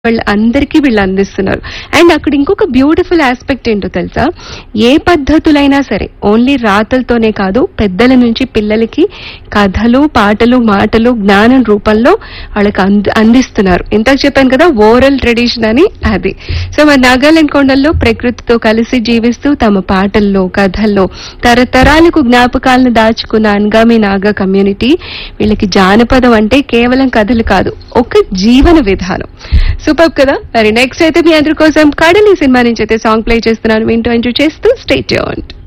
వాళ్ళు అందరికీ వీళ్ళు అందిస్తున్నారు అండ్ అక్కడ ఇంకొక బ్యూటిఫుల్ ఆస్పెక్ట్ ఏంటో తెలుసా ఏ పద్ధతులైనా సరే ఓన్లీ రాతలతోనే కాదు పెద్దల నుంచి పిల్లలకి కథలు పాటలు మాటలు జ్ఞానం రూపంలో వాళ్ళకి అంద- అందిస్తున్నారు ఇంతకు చెప్పాను కదా ఓరల్ ట్రెడిషన్ అని అది సో మరి నాగాలాండ్ కొండల్లో ప్రకృతితో కలిసి జీవిస్తూ తమ పాటల్లో కథల్లో తరతరాలకు జ్ఞాపకాలను దాచుకున్న అన్గామి నాగా కమ్యూనిటీ వీళ్ళకి జానపదం అంటే కేవలం కథలు కాదు ఒక జీవన విధానం సూపర్ కదా మరి నెక్స్ట్ అయితే మీ అందరి కోసం కడలి సినిమా నుంచి అయితే సాంగ్ ప్లే చేస్తున్నాను వింటూ ఎంజాయ్ చేస్తూ స్టేట్ యూన్డ్